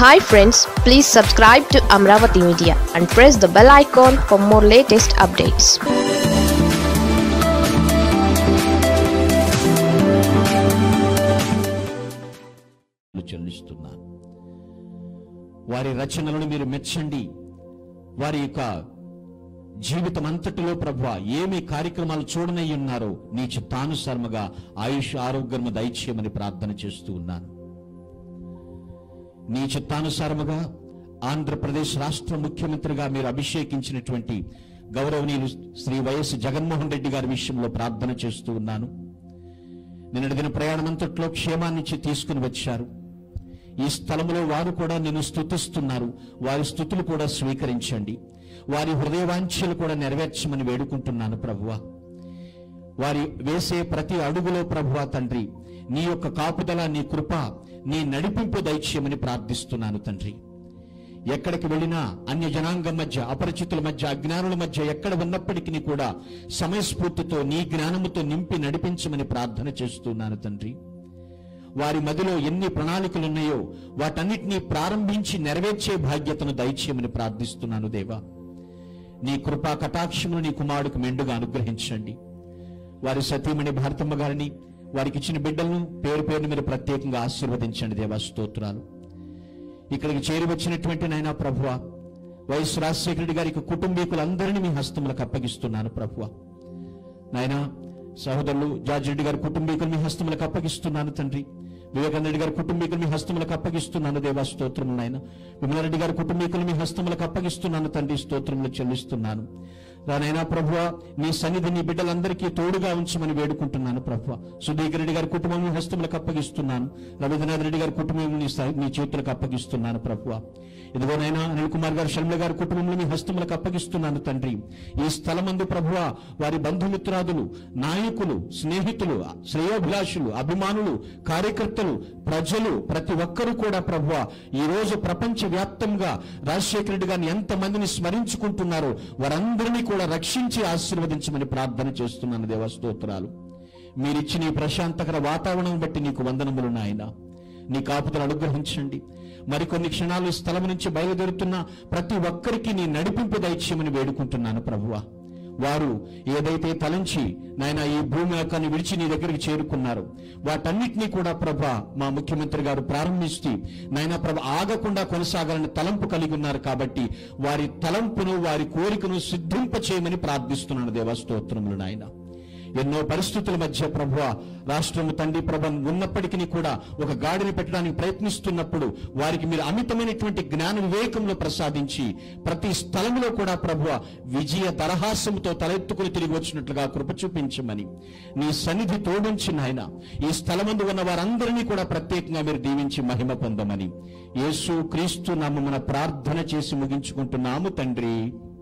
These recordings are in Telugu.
hi friends please subscribe to Amaravati media and press the bell icon for more latest updates చెల్లిస్తున్నాను వారి రచనలను మీరు మెచ్చండి వారి యొక్క జీవితం అంతటిలో ప్రభు ఏమి కార్యక్రమాలు చూడనై ఉన్నారో నీ చిత్తానుసారముగా ఆయుష్ ఆరోగ్యము దయచేయమని ప్రార్థన చేస్తూ ఉన్నాను నీ చిత్తానుసారముగా ఆంధ్రప్రదేశ్ రాష్ట్ర ముఖ్యమంత్రిగా మీరు అభిషేకించినటువంటి గౌరవనీయులు శ్రీ వైఎస్ జగన్మోహన్ రెడ్డి గారి విషయంలో ప్రార్థన చేస్తూ ఉన్నాను నిన్నటి దిన ప్రయాణమంతట్లో క్షేమాన్నిచ్చి తీసుకుని వచ్చారు ఈ స్థలములో వారు కూడా నిన్ను స్తుతిస్తున్నారు వారి స్థుతులు కూడా స్వీకరించండి వారి హృదయవాంఛలు కూడా నెరవేర్చమని వేడుకుంటున్నాను ప్రభువా వారి వేసే ప్రతి అడుగులో ప్రభువా తండ్రి నీ యొక్క కాపుదల నీ కృప నీ నడిపింపు దైత్యమని ప్రార్థిస్తున్నాను తండ్రి ఎక్కడికి వెళ్ళినా అన్య జనాంగం మధ్య అపరిచితుల మధ్య అజ్ఞానుల మధ్య ఎక్కడ ఉన్నప్పటికీ కూడా సమయస్ఫూర్తితో నీ జ్ఞానముతో నింపి నడిపించమని ప్రార్థన చేస్తున్నాను తండ్రి వారి మదిలో ఎన్ని ప్రణాళికలు ఉన్నాయో వాటన్నిటినీ ప్రారంభించి నెరవేర్చే బాధ్యతను దయచేయమని ప్రార్థిస్తున్నాను దేవా నీ కృపా కటాక్షమును నీ కుమారుడికి మెండుగా అనుగ్రహించండి వారి సతీమణి భారతమ్మ గారిని వారికి ఇచ్చిన బిడ్డలను పేరు పేరుని మీరు ప్రత్యేకంగా ఆశీర్వదించండి దేవా స్తోత్రాలు ఇక్కడికి చేరి వచ్చినటువంటి నాయనా ప్రభువ వైఎస్ రాజశేఖర రెడ్డి గారికి కుటుంబీకులందరినీ మీ హస్తములకు అప్పగిస్తున్నాను ప్రభువ నాయనా సహోదరులు జార్జి రెడ్డి గారి కుటుంబీకులు మీ హస్తములకు అప్పగిస్తున్నాను తండ్రి వివేకానంద రెడ్డి గారి కుటుంబీకులు మీ హస్తములకు అప్పగిస్తున్నాను దేవా స్తోత్రములు నాయన విమలారెడ్డి గారి కుటుంబీకులు మీ హస్తములకు అప్పగిస్తున్నాను తండ్రి స్తోత్రములు చెల్లిస్తున్నాను రానైనా ప్రభువ నీ సన్నిధి నీ బిడ్డలందరికీ తోడుగా ఉంచమని వేడుకుంటున్నాను ప్రభువ సుధీకర్ రెడ్డి గారి కుటుంబం మీ హస్తములకు అప్పగిస్తున్నాను రవీంద్రనాథ్ రెడ్డి గారి కుటుంబం నీ స- నీ చేతులకు అప్పగిస్తున్నాను ప్రభువ ఇదిగోనైనా అనిల్ కుమార్ గారు షర్మిల గారి కుటుంబంలో మీ హస్తములకు అప్పగిస్తున్నాను తండ్రి ఈ స్థలమందు ప్రభువ వారి బంధుమిత్రాదులు నాయకులు స్నేహితులు శ్రేయోభిలాషులు అభిమానులు కార్యకర్తలు ప్రజలు ప్రతి ఒక్కరూ కూడా ప్రభువ ఈ రోజు ప్రపంచ వ్యాప్తంగా రాజశేఖర రెడ్డి గారిని ఎంతమందిని స్మరించుకుంటున్నారో వారందరినీ కూడా రక్షించి ఆశీర్వదించమని ప్రార్థన చేస్తున్నాను దేవా స్తోత్రాలు మీరిచ్చిన ఈ ప్రశాంతకర వాతావరణం బట్టి నీకు వందనములు నాయన నీ కాపుదలు అనుగ్రహించండి మరికొన్ని క్షణాలు ఈ స్థలం నుంచి బయలుదేరుతున్న ప్రతి ఒక్కరికి నీ నడిపింపు దైత్యమని వేడుకుంటున్నాను ప్రభువా వారు ఏదైతే తలంచి నాయన ఈ భూమి ఆకాన్ని విడిచి నీ దగ్గరికి చేరుకున్నారు వాటన్నిటినీ కూడా ప్రభ మా ముఖ్యమంత్రి గారు ప్రారంభిస్తూ నాయన ప్రభ ఆగకుండా కొనసాగాలని తలంపు కలిగి ఉన్నారు కాబట్టి వారి తలంపును వారి కోరికను సిద్ధింప చేయమని ప్రార్థిస్తున్నాను దేవా స్తోత్రములు నాయన ఎన్నో పరిస్థితుల మధ్య ప్రభు రాష్ట్రము తండ్రి ప్రభ ఉన్నప్పటికీ కూడా ఒక గాడిని పెట్టడానికి ప్రయత్నిస్తున్నప్పుడు వారికి మీరు అమితమైనటువంటి జ్ఞాన వివేకంలో ప్రసాదించి ప్రతి స్థలంలో కూడా ప్రభు విజయ దరహాసముతో తలెత్తుకుని తిరిగి వచ్చినట్లుగా కృప చూపించమని నీ సన్నిధి తోడించి నాయన ఈ స్థలమందు ఉన్న వారందరినీ కూడా ప్రత్యేకంగా మీరు దీవించి మహిమ పొందమని యేసు క్రీస్తు నామమున ప్రార్థన చేసి ముగించుకుంటున్నాము తండ్రి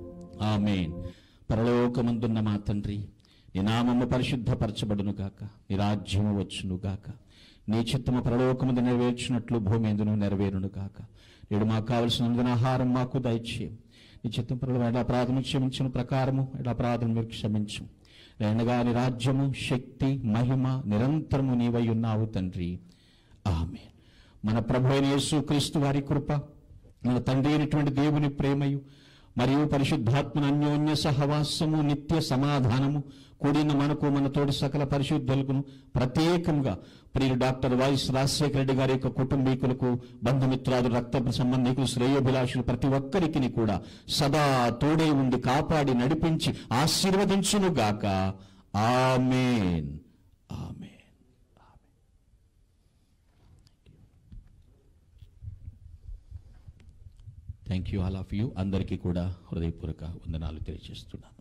ఆమెన్ పరలోకమందున్న మా తండ్రి నీ నామము పరిశుద్ధపరచబడును గాక నీ రాజ్యము వచ్చును గాక నీ చిత్తము పరలోకమందు నెరవేర్చినట్లు భూమి ఎందును నెరవేరును గాక నేడు మాకు కావలసిన ఆహారం మాకు దయచేయం నీ చిత్తం పరులు ఎడ అపరాధము క్షమించిన ప్రకారము ఎడ అపరాధం మీరు క్షమించు లేనగా నీ రాజ్యము శక్తి మహిమ నిరంతరము నీవై ఉన్నావు తండ్రి ఆమె మన ప్రభు అయిన యేసు క్రీస్తు వారి కృప మన తండ్రి అయినటువంటి దేవుని ప్రేమయు మరియు పరిశుద్ధాత్మన అన్యోన్య సహవాసము నిత్య సమాధానము కూడిన మనకు మన తోటి సకల పరిశుద్ధులకు ప్రత్యేకంగా ప్రియుడు డాక్టర్ వైఎస్ రాజశేఖర రెడ్డి గారి యొక్క కుటుంబీకులకు బంధుమిత్రాలు రక్త సంబంధికులు శ్రేయోభిలాషులు ప్రతి ఒక్కరికి కూడా సదా తోడే ఉండి కాపాడి నడిపించి ఆశీర్వదించును గాక amen amen thank you all of you అందరికీ కూడా హృదయపూర్వక వందనాలు తెలియజేస్తున్నాను